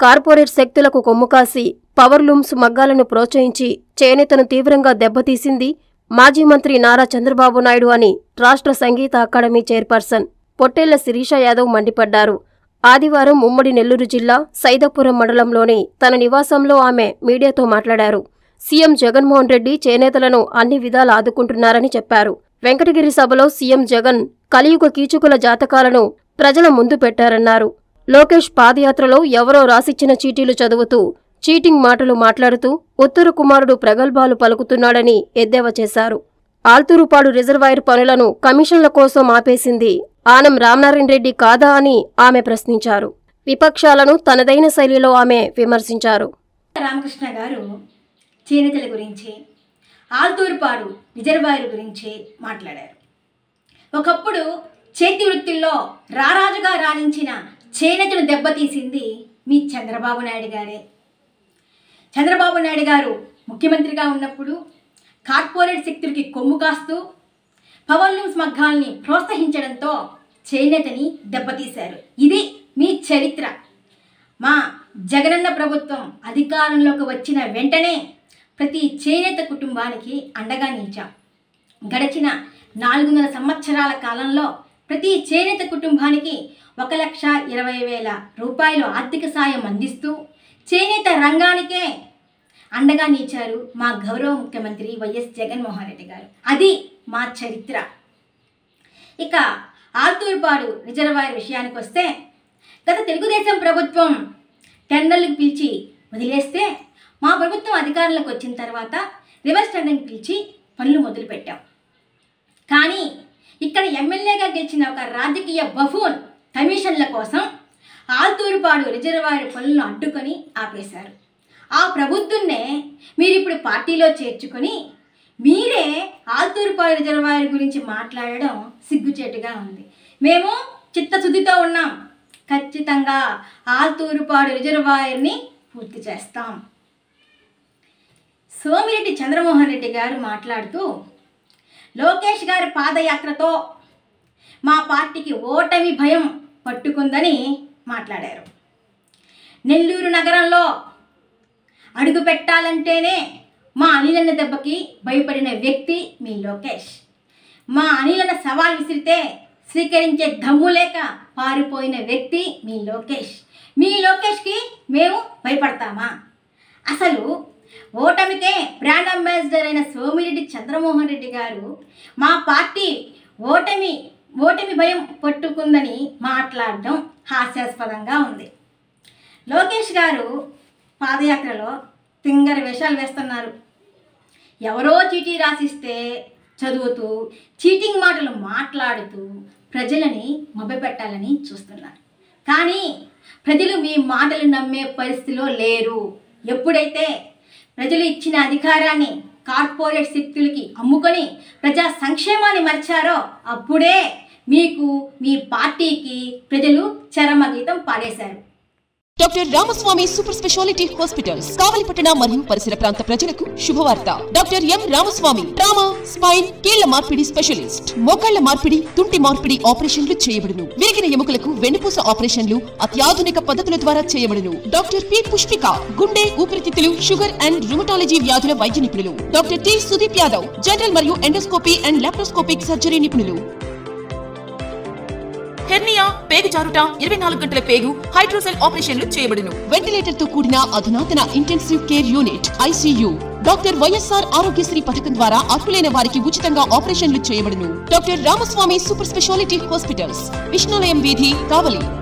corporate శక్తులకు కొమ్ముకాసి power looms మగ్గాలను ప్రోత్సహించి చేనేతను తీవ్రంగా దెబ్బతీసింది మాజీ మంత్రి నారా చంద్రబాబు నాయుడు అని రాష్ట్ర సంగీత అకాడమీ చైర్పర్సన్ పొట్టేళ్ల శిరీష యాదవ్ మండిపడ్డారు ఆదివారం ఉమ్మడి నెల్లూరు జిల్లా సైదాపురం మండలంలోని తన నివాసంలో ఆమె మీడియాతో మాట్లాడారు సీఎం జగన్మోహన్ రెడ్డి చేనేతలను అన్ని విధాలా ఆదుకుంటున్నారని చెప్పారు వెంకటగిరి సభలో సీఎం జగన్ కలియుగ కీచుకుల జాతకాలను ప్రజల ముందు పెట్టారన్నారు లోకేష్ పాదయాత్రలో ఎవరో రాసిచ్చిన చీటీలు చదువుతూ చీటింగ్ మాటలు మాట్లాడుతూ ఉత్తర కుమారుడు ప్రగల్భాలు పలుకుతున్నాడని ఎద్దేవా చేశారు ఆల్తూరుపాడు రిజర్వాయర్ పనులను కమిషన్ల కోసం ఆపేసింది ఆనం రామనారాయణ రెడ్డి కాదా అని ఆమె ప్రశ్నించారు విపక్షాలను తనదైన శైలిలో ఆమె విమర్శించారు రామకృష్ణ గారు చేనేతల గురించి ఆల్తూరుపాడు రిజర్వాయర్ గురించి మాట్లాడారు ఒకప్పుడు చేతి వృత్తుల్లో రారాజుగా రాణించిన చేనేతను దెబ్బతీసింది మీ చంద్రబాబు నాయుడు గారే చంద్రబాబు నాయుడు గారు ముఖ్యమంత్రిగా ఉన్నప్పుడు కార్పొరేట్ శక్తులకి కొమ్ము కాస్తూ పవర్ లూమ్స్ మగ్గాల్ని ప్రోత్సహించడంతో చేనేతని దెబ్బతీశారు ఇది మీ చరిత్ర మా జగనన్న ప్రభుత్వం అధికారంలోకి వచ్చిన వెంటనే ప్రతి చేనేత కుటుంబానికి అండగా నిలిచాం గడిచిన నాలుగున్నర సంవత్సరాల కాలంలో ప్రతి చేనేత కుటుంబానికి ఒక లక్ష ఇరవై వేల రూపాయలు ఆర్థిక సాయం అందిస్తూ చేనేత రంగానికే అండగా నిలిచారు మా గౌరవ ముఖ్యమంత్రి వైఎస్ జగన్మోహన్ రెడ్డి గారు అది మా చరిత్ర ఇక ఆల్తూర్పాడు రిజర్వాయర్ విషయానికి వస్తే గత తెలుగుదేశం ప్రభుత్వం టెండర్లకు పిలిచి వదిలేస్తే మా ప్రభుత్వం అధికారంలోకి వచ్చిన తర్వాత రివర్స్ టెండర్ని పిలిచి పనులు మొదలుపెట్టాం కానీ ఇక్కడ ఎమ్మెల్యేగా గెలిచిన ఒక రాజకీయ బఫూన్ కమిషన్ల కోసం ఆల్తూరుపాడు రిజర్వాయర్ పనులను అడ్డుకొని ఆపేశారు ఆ ప్రభుత్వంనే మీరు ఇప్పుడు పార్టీలో చేర్చుకొని మీరే ఆల్తూరుపాడు రిజర్వాయర్ గురించి మాట్లాడడం సిగ్గుచేటుగా ఉంది మేము చిత్తశుద్ధితో ఉన్నాం ఖచ్చితంగా ఆల్తూరుపాడు రిజర్వాయర్ని పూర్తి చేస్తాం సోమిరెడ్డి చంద్రమోహన్ రెడ్డి గారు మాట్లాడుతూ లోకేష్ గారి పాదయాత్రతో మా పార్టీకి ఓటమి భయం పట్టుకుందని మాట్లాడారు నెల్లూరు నగరంలో అడుగు పెట్టాలంటేనే మా అనిలన్న దెబ్బకి భయపడిన వ్యక్తి మీ లోకేష్ మా అనిలన్న సవాల్ విసిరితే స్వీకరించే దమ్ము లేక పారిపోయిన వ్యక్తి మీ లోకేష్ మీ లోకేష్కి మేము భయపడతామా అసలు ఓటమికే బ్రాండ్ అంబాసిడర్ అయిన సోమిరెడ్డి చంద్రమోహన్ రెడ్డి గారు మా పార్టీ ఓటమి ఓటమి భయం పట్టుకుందని మాట్లాడడం హాస్యాస్పదంగా ఉంది లోకేష్ గారు పాదయాత్రలో తింగర వేషాలు వేస్తున్నారు ఎవరో చీటీ రాసిస్తే చదువుతూ చీటింగ్ మాటలు మాట్లాడుతూ ప్రజలని మభ్యపెట్టాలని చూస్తున్నారు కానీ ప్రజలు మీ మాటలు నమ్మే పరిస్థితిలో లేరు ఎప్పుడైతే ప్రజలు ఇచ్చిన అధికారాన్ని కార్పొరేట్ శక్తులకి అమ్ముకొని ప్రజా సంక్షేమాన్ని మర్చారో అప్పుడే మీకు మీ పార్టీకి ప్రజలు చరమగీతం పాడేశారు doctor Ramaswamy super speciality hospitals కావలిపట్టణ మరియు పరిసర ప్రాంత ప్రజలకు శుభవార్త doctor M Ramaswamy trauma spine కీళ్ల మార్పిడి స్పెషలిస్ట్ మోకాళ్ల మార్పిడి తుంటి మార్పిడి ఆపరేషన్లు చేయబడును విరిగిన ఎముకలకు వెన్నుపూస ఆపరేషన్లు అత్యాధునిక పద్ధతుల ద్వారా చేయబడును డాక్టర్ పి పుష్పిక గుండె ఊపిరితిత్తులు షుగర్ అండ్ రుమటాలజీ వ్యాధుల వైద్య నిపుణులు doctor T Sudeep Yadav general మరియు ఎండోస్కోపీ అండ్ లాప్రోస్కోపిక్ సర్జరీ నిపుణులు హెర్నియా పేగు జారుట ఇరవై నాలుగు గంటల పేగు హైడ్రోసెల్ ఆపరేషన్లు చేయబడును వెంటిలేటర్ తో కూడిన అధునాతన intensive care unit ICU doctor YSR Aarogyasri పథకం ద్వారా అర్హులైన వారికి ఉచితంగా ఆపరేషన్లు చేయబడును doctor Ramaswamy super speciality hospitals Vishnulayam వీధి కావలి